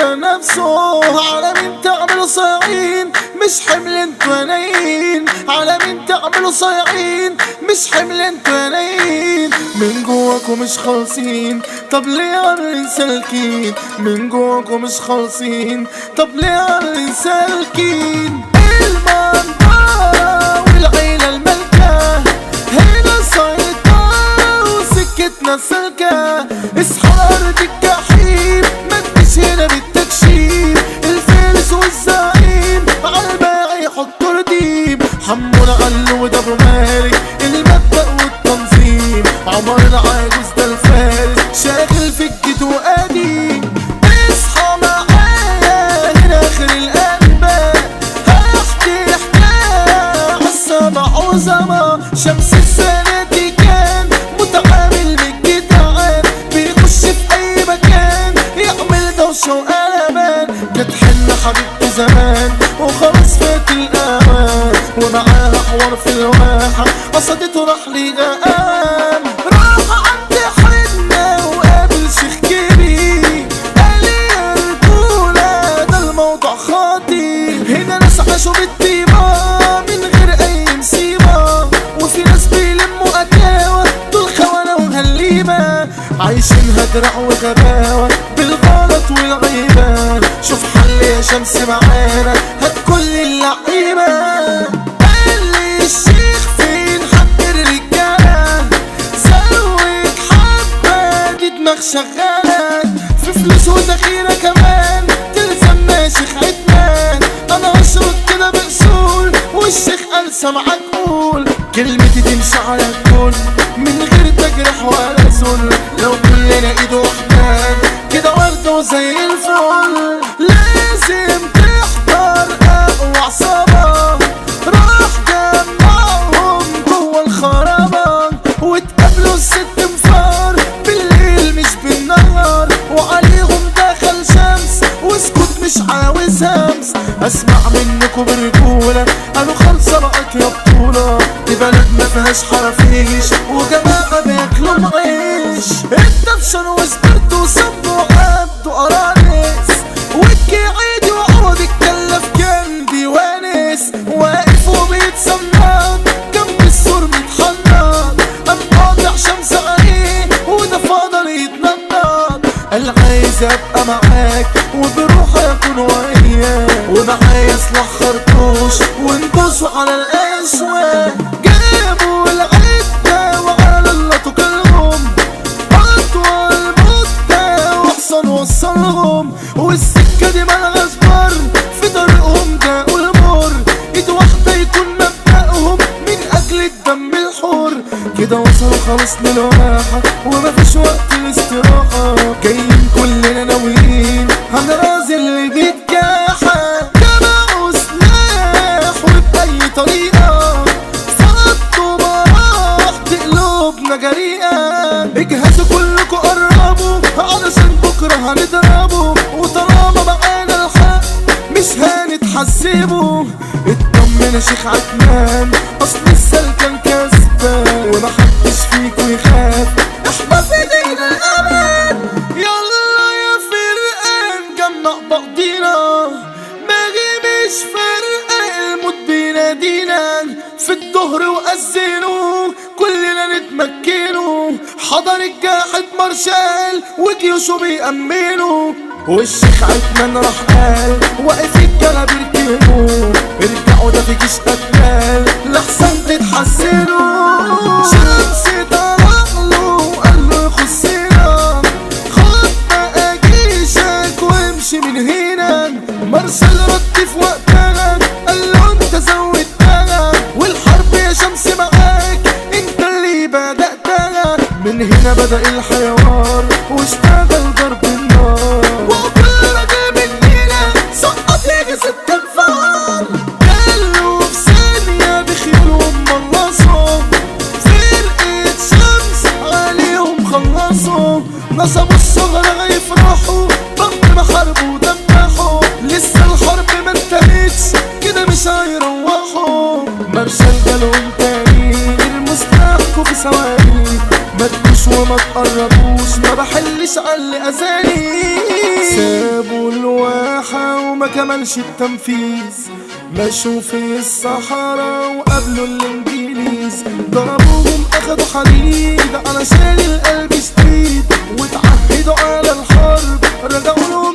يختار نفسه على مين تعملوا صايعين مش حمل انتوا نايين على مين تعملوا صايعين مش حمل انتوا نايين من جواكم مش خالصين طب ليه عاملين سالكين من جواكم مش خالصين طب ليه عاملين سالكين المنطقة والعيلة الملكة هنا سيطرة وسكتنا سلكة اصحى أرض الجحيم ما تجيش هنا بالتكشيف الفارس والزعيم عالباقي يحطوا رديم حمونا علو وده ابو مالك المبدأ والتنظيم عمر العاجوز ده الفارس شاغل في الجد وقديم اصحى معايا هنا اخر الانباء هحكي حكايه عالسبع عظماء شمس السنه دي كان متعامل من جدعان بيخش في اي مكان يعمل دوشه وقلبان كانت حنة حبيبته زمان وخلاص فات الاوان ومعاها حوار في الواحة قصدته راح لي غقام راح عند حنة وقابل شيخ كبير قال لي يا رجولة ده الموضوع خاطر هنا ناس عاشوا بالطيبة من غير أي مصيبة وفي ناس بيلموا أكاوة دول خونة وهليمة عايشينها درع وغباوة بالغلط والغيبة شوف حل يا شمس معانا هات كل اللعيبة قال لي الشيخ فين حق الرجالة زود حبة دي دماغ شغالة في فلوس وذخيرة كمان تلزمنا يا شيخ عدنان انا هشرب كده بأصول والشيخ قال سمعك قول كلمتي تمشي على الكل من غير تجرح ولا ذل لو كلنا ايد واحدة كده وردة وزي الفل لازم تحضر اقوى عصابة راح جمعهم جوه الخرابة واتقابلوا الست انفار بالليل مش بالنهار وعليهم دخل شمس واسكت مش عاوز همس اسمع منكم برجولة قالوا خلصة بقت يا بطولة دي بلد ما فيهاش حرافيش وجماعة بياكلوا معيش الدبشن وسبرت وصبوا عبدوا قرانيس وكي عيدي وعوض الكلف كان ديوانس واقف وبيتصنط جنب السور متحنط قام قاطع شمس عليه وده فضل يتنطط قال عايز ابقى معاك وبروحي اكون وياك ومعايا سلاح خرطوش وندوسوا على الاسواق جابوا العدة وعلى اللطو كلهم أطول مدة وأحسن وصلهم والسكة دي ملغاش بر في طريقهم ده والمر إيد واحدة يكون مبدأهم من أجل الدم الحر كده وصلوا خلاص للواحة ومفيش وقت الاستراحة جايين كلنا ناويين هنرازي اللي بيتجاحة جمعوا سلاح وبأي طريقة فضوا براح تقلبنا جريئة اجهزوا كلكوا قربوا علشان بكرة هنضربوا وطالما معانا الحق مش هنتحسبوا اطمن يا شيخ عدنان اصل السلكان كسبان ومحدش فيكوا يخاف احنا في ايدينا الامان يلا يا فرقان جمع بعضينا باغي مش فارقة الموت بينادينا في الظهر وأذنوا كلنا نتمكنوا حضر الجاحد مارشال وجيوشه بيأمنوا والشيخ عثمان راح قال واقف الجلب يركبوا ارجعوا ده في جيش قتال لحسن تتحسنوا شمس طلع له وقال له يخصنا خد بقى جيشك وامشي من هنا مرسل رد في وقتها قال له انت زودتها والحرب يا شمس معاك انت اللي بدأتها من هنا بدأ الحوار واشتغل ضرب النار وكل راجل مننا سقط يجي ست انفار قالوا في ثانية بخيولهم ملصوا فرقة شمس عليهم خلصوا نصبوا الصغر هيفرحوا ضم محاربوا ودمحوا لسه الحرب ما انتهتش كده مش هيروحوا مرشال جالهم تاني المستحكوا في ثواني ما تجوش وما تقربوش ما بحلش على اللي اذاني سابوا الوقت كملش التنفيذ مشوا في الصحراء وقابلوا الانجليز ضربوهم اخدوا حديد علشان القلب شديد وتعهدوا على الحرب رجعوا له